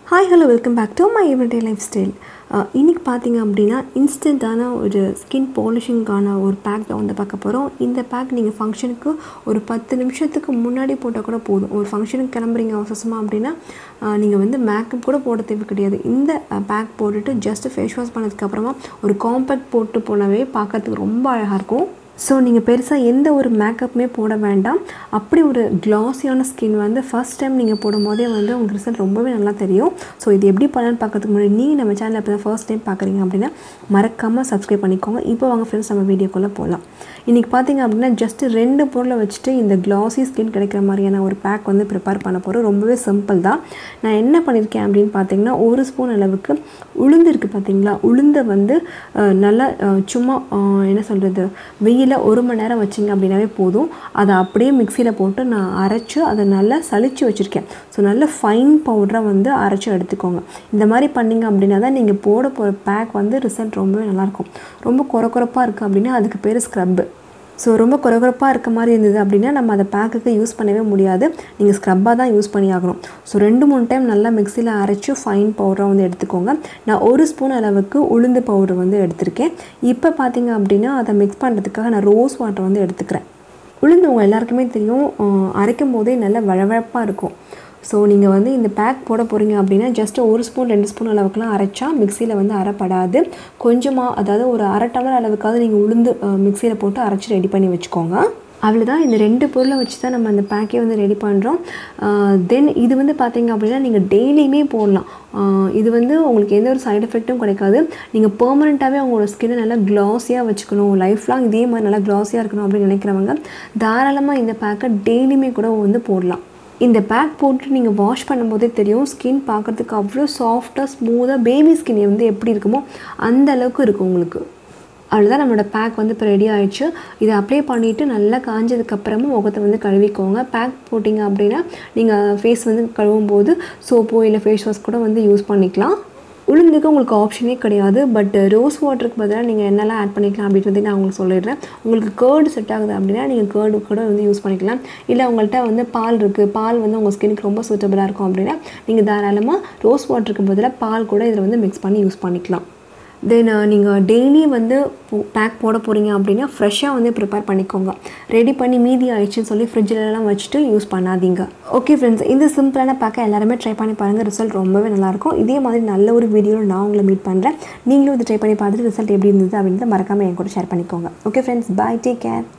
hi hello welcome back to my everyday lifestyle இன்றைக்கி பார்த்தீங்க அப்படின்னா இன்ஸ்டண்ட்டான ஒரு ஸ்கின் பாலிஷிங்கான ஒரு பேக் தான் வந்து பார்க்க போகிறோம் இந்த பேக் நீங்கள் ஃபங்க்ஷனுக்கு ஒரு பத்து நிமிஷத்துக்கு முன்னாடி போட்டால் கூட போதும் ஒரு ஃபங்க்ஷனுக்கு கிளம்புறீங்க அவசரமாக அப்படின்னா நீங்கள் வந்து மேக்கப் கூட போட தேவை கிடையாது இந்த பேக் போட்டுட்டு ஜஸ்ட் ஃபேஸ் வாஷ் பண்ணதுக்கப்புறமா ஒரு காம்பேக்ட் போட்டு போனவே பார்க்கறதுக்கு ரொம்ப அழகாக இருக்கும் ஸோ நீங்கள் பெருசாக எந்த ஒரு மேக்கப்புமே போட வேண்டாம் அப்படி ஒரு க்ளாஸியான ஸ்கின் வந்து ஃபஸ்ட் டைம் நீங்கள் போடும்போதே வந்து உங்களுக்கு ரிசல்ட் ரொம்பவே நல்லா தெரியும் ஸோ இது எப்படி பண்ணலான்னு பார்க்கறதுக்கு முன்னாடி நீங்கள் நம்ம சேனல் இப்போ தான் ஃபர்ஸ்ட் டைம் பார்க்குறீங்க அப்படின்னா மறக்காமல் சப்ஸ்கிரைப் பண்ணிக்கோங்க இப்போ வாங்க ஃப்ரெண்ட்ஸ் நம்ம வீடியோக்குள்ளே போகலாம் இன்றைக்கி பார்த்தீங்க அப்படின்னா ஜஸ்ட் ரெண்டு பொருளை வச்சுட்டு இந்த க்ளாஸி ஸ்கின் கிடைக்கிற மாதிரியான ஒரு பேக் வந்து ப்ரிப்பேர் பண்ண போகிறோம் ரொம்பவே சிம்பிள் தான் நான் என்ன பண்ணியிருக்கேன் அப்படின்னு பார்த்தீங்கன்னா ஒரு ஸ்பூன் அளவுக்கு உளுந்து இருக்குது பார்த்தீங்களா உளுந்தை வந்து அஹ், நல்லா அஹ், சும்மா அஹ், என்ன சொல்கிறது வெயிலில் ஒரு மணி நேரம் வச்சிங்க அப்படின்னாவே போதும் அதை அப்படியே மிக்சியில் போட்டு நான் அரைச்சி அதை நல்லா சலிச்சு வச்சுருக்கேன் ஸோ நல்ல ஃபைன் பவுடராக வந்து அரைச்சி எடுத்துக்கோங்க இந்த மாதிரி பண்ணிங்க அப்படின்னா தான் நீங்கள் போட போகிற பேக் வந்து ரிசல்ட் ரொம்பவே நல்லாயிருக்கும் ரொம்ப குறை குறைப்பாக இருக்குது அப்படின்னா அதுக்கு பேர் ஸ்க்ரப்பு ஸோ ரொம்ப குறகுறப்பாக இருக்க மாதிரி இருந்தது அப்படின்னா நம்ம அதை பேக்குக்கு யூஸ் பண்ணவே முடியாது நீங்கள் ஸ்க்ரப்பாக தான் யூஸ் பண்ணி ஆகணும் ஸோ ரெண்டு மூணு டைம் நல்லா மிக்சியில் அரைச்சி ஃபைன் பவுடராக வந்து எடுத்துக்கோங்க நான் ஒரு ஸ்பூன் அளவுக்கு உளுந்து பவுடர் வந்து எடுத்திருக்கேன் இப்போ பார்த்தீங்க அப்படின்னா அதை மிக்ஸ் பண்ணுறதுக்காக நான் ரோஸ் வாட்டர் வந்து எடுத்துக்கிறேன் உளுந்து உங்கள் எல்லாருக்குமே தெரியும் அஹ் அரைக்கும் போதே நல்ல வழவழப்பாக இருக்கும் ஸோ நீங்கள் வந்து இந்த பேக் போட போகிறீங்க அப்படின்னா ஜஸ்ட் ஒரு ஸ்பூன் ரெண்டு ஸ்பூன் அளவுக்குலாம் அரைச்சா மிக்சியில் வந்து அரைப்படாது கொஞ்சமாக அதாவது ஒரு அரை டம்ளர் அளவுக்காவது நீங்கள் உளுந்து மிக்சியில் போட்டு அரைச்சி ரெடி பண்ணி வச்சுக்கோங்க அவ்வளோதான் இந்த ரெண்டு பொருளை வச்சு தான் நம்ம அந்த பேக்கே வந்து ரெடி பண்ணுறோம் தென் இது வந்து பார்த்தீங்க அப்படின்னா நீங்கள் டெய்லியுமே போடலாம் ஆஹ் இது வந்து உங்களுக்கு எந்த ஒரு சைடு எஃபெக்ட்டும் கிடைக்காது நீங்கள் பெர்மனெண்ட்டாகவே உங்களோட ஸ்கின்னை நல்லா க்ளாஸியாக வச்சுக்கணும் லைஃப் லாங் இதே மாதிரி நல்லா க்ளாஸியாக இருக்கணும் அப்படின்னு நினைக்கிறவங்க தாராளமாக இந்த பேக்கை டெய்லியுமே கூட வந்து போடலாம் இந்த பேக் போட்டு நீங்கள் வாஷ் பண்ணும்போதே தெரியும் ஸ்கின் பார்க்குறதுக்கு அவ்வளோ சாஃப்டாக ஸ்மூத்தாக பேபி ஸ்கின் வந்து எப்படி இருக்குமோ அந்த அளவுக்கு இருக்கும் உங்களுக்கு அவ்வளோதான் நம்மளோட பேக் வந்து இப்போ ரெடி ஆயிடுச்சு இதை அப்ளை பண்ணிவிட்டு நல்லா காஞ்சதுக்கப்புறமா முகத்தை வந்து கழுவிக்கோங்க பேக் போட்டிங்க அப்படின்னா நீங்கள் ஃபேஸ் வந்து கழுவும் போது சோப்போ இல்லை ஃபேஸ் வாஷ் கூட வந்து யூஸ் பண்ணிக்கலாம் உளுந்துக்கு உங்களுக்கு ஆப்ஷனே கிடையாது பட் ரோஸ் வாட்டருக்கு பதிலாக நீங்கள் என்னெல்லாம் ஆட் பண்ணிக்கலாம் அப்படின்றதை நான் உங்களுக்கு சொல்லிடுறேன் உங்களுக்கு கேர்டு செட் ஆகுது அப்படின்னா நீங்கள் கேர்டு கூட வந்து யூஸ் பண்ணிக்கலாம் இல்லை உங்கள்கிட்ட வந்து பால் இருக்குது பால் வந்து உங்கள் ஸ்கின்னுக்கு ரொம்ப சூட்டபுளாக இருக்கும் அப்படின்னா நீங்கள் தாராளமாக ரோஸ் வாட்டருக்கு பதிலாக பால் கூட இதில் வந்து மிக்ஸ் பண்ணி யூஸ் பண்ணிக்கலாம் தென் நீங்கள் டெய்லி வந்து பேக் போட போகிறீங்க அப்படின்னா ஃப்ரெஷ்ஷாக வந்து ப்ரிப்பேர் பண்ணிக்கோங்க ரெடி பண்ணி மீதி ஆயிடுச்சுன்னு சொல்லி ஃப்ரிட்ஜிலலாம் வச்சுட்டு யூஸ் பண்ணாதீங்க ஓகே ஃப்ரெண்ட்ஸ் இந்த சிம்பிளான பேக்கை எல்லாருமே ட்ரை பண்ணி பாருங்கள் ரிசல்ட் ரொம்பவே நல்லாயிருக்கும் இதே மாதிரி நல்ல ஒரு வீடியோவில் நான் உங்களை மீட் பண்ணுறேன் நீங்களும் இது ட்ரை பண்ணி பார்த்துட்டு ரிசல்ட் எப்படி இருந்தது அப்படின்றத மறக்காமல் என் கூட ஷேர் பண்ணிக்கோங்க okay friends bye take care